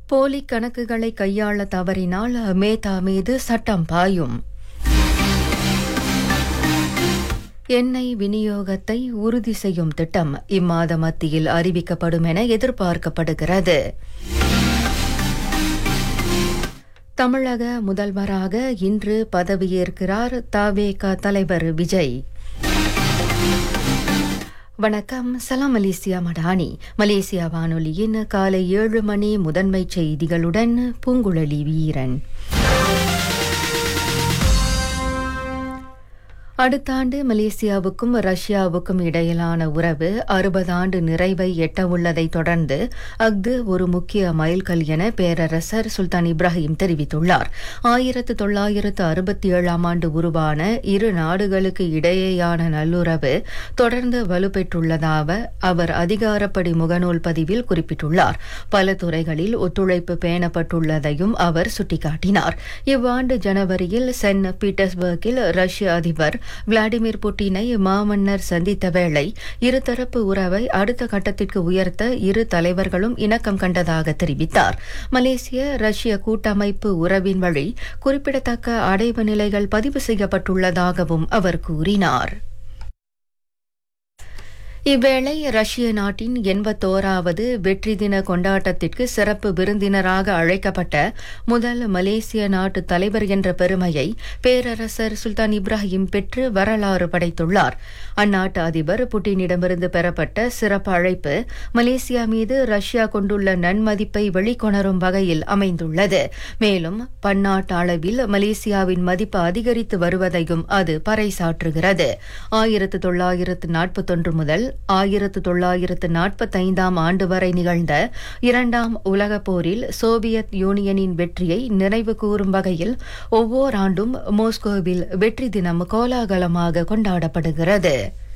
போலி கணக்குகளை கையாள தவறினால் மேத்தா மீது சட்டம் பாயும் எண்ணெய் விநியோகத்தை உறுதி செய்யும் திட்டம் இம்மாத மத்தியில் அறிவிக்கப்படும் என எதிர்பார்க்கப்படுகிறது தமிழக முதல்வராக இன்று பதவியேற்கிறார் தவேக தலைவர் விஜய் வணக்கம் சலாம் மலேசியா மடானி மலேசியா வானொலியின் காலை ஏழு மணி முதன்மை செய்திகளுடன் பூங்குழலி வீரன் அடுத்த ஆண்டு மலேசியாவுக்கும் ரஷ்யாவுக்கும் இடையிலான உறவு அறுபது ஆண்டு நிறைவை எட்டவுள்ளதை தொடர்ந்து அஃது ஒரு முக்கிய மைல்கல் என பேரரசர் சுல்தான் இப்ராஹிம் தெரிவித்துள்ளார் ஆயிரத்து தொள்ளாயிரத்து அறுபத்தி ஏழாம் ஆண்டு உருவான இரு நாடுகளுக்கு இடையேயான நல்லுறவு தொடர்ந்து வலுப்பெற்றுள்ளதாக அவர் அதிகாரப்படி முகநூல் பதிவில் குறிப்பிட்டுள்ளார் பல துறைகளில் ஒத்துழைப்பு பேணப்பட்டுள்ளதையும் அவர் சுட்டிக்காட்டினார் இவ்வாண்டு ஜனவரியில் சென்ட் பீட்டர்ஸ்பர்கில் ரஷ்ய அதிபர் விளாடிமிர் புட்டினை மாமன்னர் சந்தித்த வேளை இருதரப்பு உறவை அடுத்த கட்டத்திற்கு உயர்த்த இரு தலைவர்களும் இணக்கம் கண்டதாக தெரிவித்தார் மலேசிய ரஷ்ய கூட்டமைப்பு உறவின் வழி குறிப்பிடத்தக்க அடைவு நிலைகள் பதிவு செய்யப்பட்டுள்ளதாகவும் அவர் கூறினார் இவ்வேளை ரஷ்ய நாட்டின் எண்பத்தோராவது வெற்றி தின கொண்டாட்டத்திற்கு சிறப்பு விருந்தினராக அழைக்கப்பட்ட முதல் மலேசிய நாட்டு தலைவர் என்ற பெருமையை பேரரசர் சுல்தான் இப்ராஹிம் பெற்று வரலாறு படைத்துள்ளார் அந்நாட்டு அதிபர் புட்டினிடமிருந்து பெறப்பட்ட சிறப்பு அழைப்பு மலேசியா மீது ரஷ்யா கொண்டுள்ள நன்மதிப்பை வெளிக்கொணரும் வகையில் அமைந்துள்ளது மேலும் பன்னாட்டு அளவில் மலேசியாவின் மதிப்பு அதிகரித்து வருவதையும் அது பறைசாற்றுகிறது ஆயிரத்து தொள்ளாயிரத்து நாற்பத்தொன்று முதல் ஆயிரத்து தொள்ளாயிரத்து நாற்பத்தைந்தாம் ஆண்டு வரை நிகழ்ந்த இரண்டாம் உலகப் போரில் சோவியத் யூனியனின் வெற்றியை நினைவு கூறும் வகையில் ஒவ்வொரு ஆண்டும் மோஸ்கோவில் வெற்றி தினம் கோலாகலமாக கொண்டாடப்படுகிறது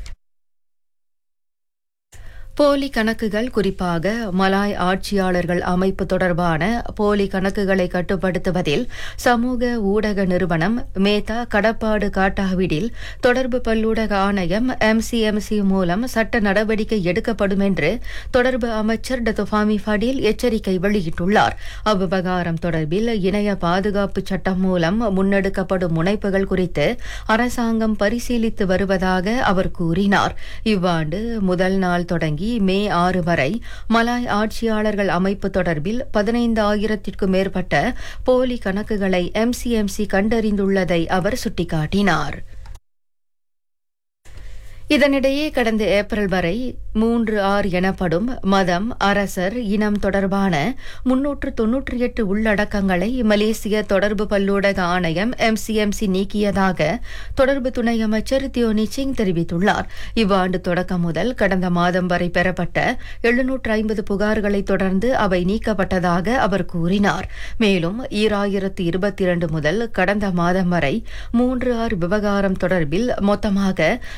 போலி கணக்குகள் குறிப்பாக மலாய் ஆட்சியாளர்கள் அமைப்பு தொடர்பான போலி கணக்குகளை கட்டுப்படுத்துவதில் சமூக ஊடக நிறுவனம் மேத்தா கடப்பாடு காட்டாவிடில் தொடர்பு பல்லூடக ஆணையம் எம்சிஎம்சி மூலம் சட்ட நடவடிக்கை எடுக்கப்படும் என்று தொடர்பு அமைச்சர் டத்துஃபாமி ஃபடீல் எச்சரிக்கை வெளியிட்டுள்ளார் அவ்விவகாரம் தொடர்பில் இணைய பாதுகாப்பு சட்டம் மூலம் முன்னெடுக்கப்படும் முனைப்புகள் குறித்து அரசாங்கம் பரிசீலித்து வருவதாக அவர் கூறினார் இவ்வாண்டு முதல் நாள் தொடங்கி தொடங்கி மே ஆறு வரை மலாய் ஆட்சியாளர்கள் அமைப்பு தொடர்பில் பதினைந்தாயிரத்திற்கும் மேற்பட்ட போலி கணக்குகளை எம்சிஎம்சி கண்டறிந்துள்ளதை அவர் சுட்டிக்காட்டினார் இதனிடையே கடந்த ஏப்ரல் வரை மூன்று ஆறு எனப்படும் மதம் அரசர் இனம் தொடர்பான முன்னூற்று தொன்னூற்றி எட்டு உள்ளடக்கங்களை மலேசிய தொடர்பு பல்லூடக ஆணையம் எம்சிஎம்சி நீக்கியதாக தொடர்பு துணை அமைச்சர் தியோனி சிங் தெரிவித்துள்ளார் இவ்வாண்டு தொடக்கம் முதல் கடந்த மாதம் வரை பெறப்பட்ட எழுநூற்று ஐம்பது புகார்களை தொடர்ந்து அவை நீக்கப்பட்டதாக அவர் கூறினார் மேலும் ஈராயிரத்து இருபத்தி இரண்டு முதல் கடந்த மாதம் வரை மூன்று ஆறு விவகாரம் தொடர்பில் மொத்தமாக